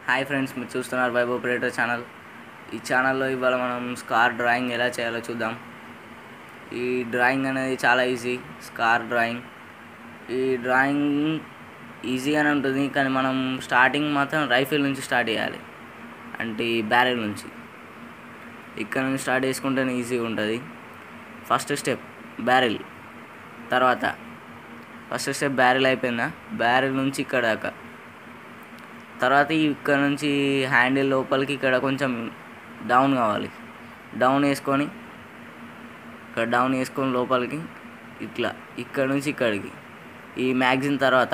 hi friends మీరు చూస్తున్నారు vibe operator channel ఈ ఛానల్లో ఇవాళ మనం స్కార్ డ్రాయింగ్ ఎలా చేయాలో చూద్దాం ఈ డ్రాయింగ్ అనేది చాలా ఈజీ స్కార్ డ్రాయింగ్ ఈ డ్రాయింగ్ ఈజీ అని ఉంటుంది కానీ మనం స్టార్టింగ్ మాత్రం రైఫిల్ నుంచి స్టార్ట్ చేయాలి అంటే ఈ బ్యారెల్ నుంచి ఇక్కడ నుంచి స్టార్ట్ చేసుకుంటేనే ఈజీగా ఉంటుంది ఫస్ట్ స్టెప్ బ్యారెల్ తర్వాత ఫస్ట్ స్టెప్ బ్యారెల్ అయిపోయిందా బ్యారెల్ నుంచి ఇక్కడ దాకా తర్వాత ఈ ఇక్కడ నుంచి హ్యాండిల్ లోపలికి ఇక్కడ కొంచెం డౌన్ కావాలి డౌన్ వేసుకొని ఇక్కడ డౌన్ వేసుకొని లోపలికి ఇట్లా ఇక్కడ నుంచి ఇక్కడికి ఈ మ్యాగ్జిన్ తర్వాత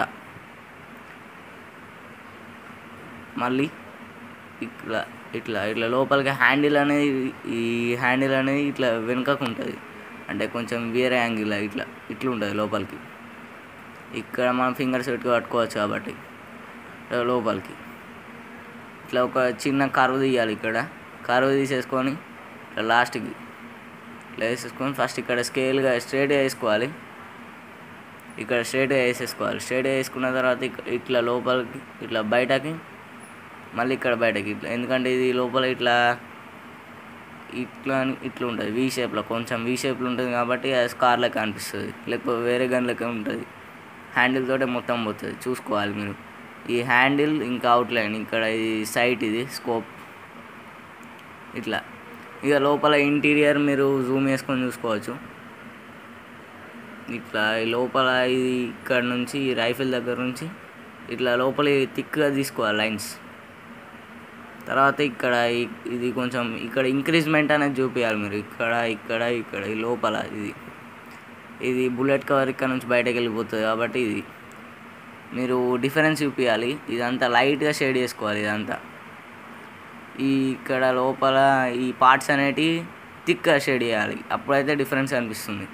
మళ్ళీ ఇట్లా ఇట్లా ఇట్లా లోపలికి హ్యాండిల్ అనేది ఈ హ్యాండిల్ అనేది ఇట్లా వెనుకకు ఉంటుంది అంటే కొంచెం వేరే యాంగిల్ ఇట్లా ఇట్లా ఉంటుంది లోపలికి ఇక్కడ మనం ఫింగర్స్ పెట్టుకు పట్టుకోవచ్చు కాబట్టి ఇట్లా లోపలికి ఇట్లా ఒక చిన్న కర్వ్ తీయాలి ఇక్కడ కర్వ్ తీసేసుకొని ఇట్లా లాస్ట్కి ఇట్లా వేసేసుకొని ఫస్ట్ ఇక్కడ స్కేల్గా స్ట్రేట్గా వేసుకోవాలి ఇక్కడ స్ట్రేట్గా వేసేసుకోవాలి స్ట్రేట్గా వేసుకున్న తర్వాత ఇక- ఇట్లా లోపలికి ఇట్లా బయటకి మళ్ళీ ఇక్కడ బయటకి ఇట్లా ఎందుకంటే ఇది లోపల ఇట్లా ఇట్లా అని ఇట్లా ఉంటుంది వీ షేప్లో కొంచెం వీ షేప్లో ఉంటుంది కాబట్టి అది స్కార్ లెక్క అనిపిస్తుంది లేకపోతే వేరే గన్ లెక్క ఉంటుంది హ్యాండిల్ తోటే మొత్తం పోతుంది చూసుకోవాలి మీరు ఈ హ్యాండిల్ ఇంకా అవుట్లైన్ ఇక్కడ ఇది సైట్ ఇది స్కోప్ ఇట్లా ఇక లోపల ఇంటీరియర్ మీరు జూమ్ వేసుకొని చూసుకోవచ్చు ఇట్లా ఈ లోపల ఇది ఇక్కడ నుంచి ఈ రైఫిల్ దగ్గర నుంచి ఇట్లా లోపల థిక్గా తీసుకోవాలి లైన్స్ తర్వాత ఇక్కడ ఈ- ఇది కొంచెం ఇక్కడ ఇంక్రీజ్మెంట్ అనేది చూపించాలి మీరు ఇక్కడ ఇక్కడ ఇక్కడ ఈ లోపల ఇది ఇది బుల్లెట్ కవర్ ఇక్కడ నుంచి బయటకు వెళ్ళిపోతుంది కాబట్టి ఇది మీరు డిఫరెన్స్ చూపించాలి ఇదంతా లైట్గా షేడ్ చేసుకోవాలి ఇదంతా ఈ ఇక్కడ లోపల ఈ పార్ట్స్ అనేటివి థిక్గా షేడ్ చేయాలి అప్పుడైతే డిఫరెన్స్ అనిపిస్తుంది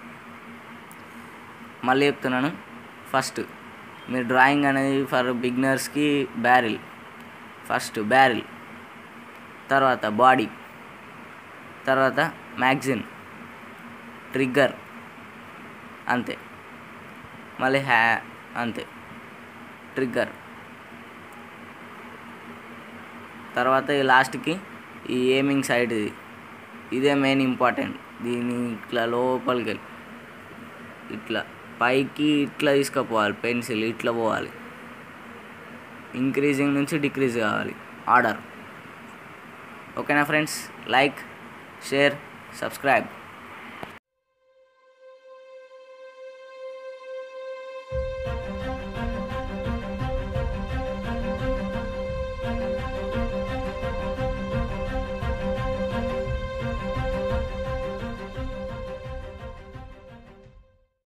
మళ్ళీ చెప్తున్నాను ఫస్ట్ మీరు డ్రాయింగ్ అనేది ఫర్ బిగినర్స్కి బ్యారిల్ ఫస్ట్ బ్యారిల్ తర్వాత బాడీ తర్వాత మ్యాగ్జిన్ ట్రిగ్గర్ అంతే మళ్ళీ హ్యా అంతే ట్రిగ్గర్ తర్వాత ఈ లాస్ట్కి ఈ ఏమింగ్ సైడ్ ఇది ఇదే మెయిన్ ఇంపార్టెంట్ దీన్ని ఇట్లా లోపలికి వెళ్ళి ఇట్లా పైకి ఇట్లా తీసుకుపోవాలి పెన్సిల్ ఇట్లా పోవాలి ఇంక్రీజింగ్ నుంచి డిక్రీజ్ కావాలి ఆర్డర్ ఓకేనా ఫ్రెండ్స్ లైక్ షేర్ సబ్స్క్రైబ్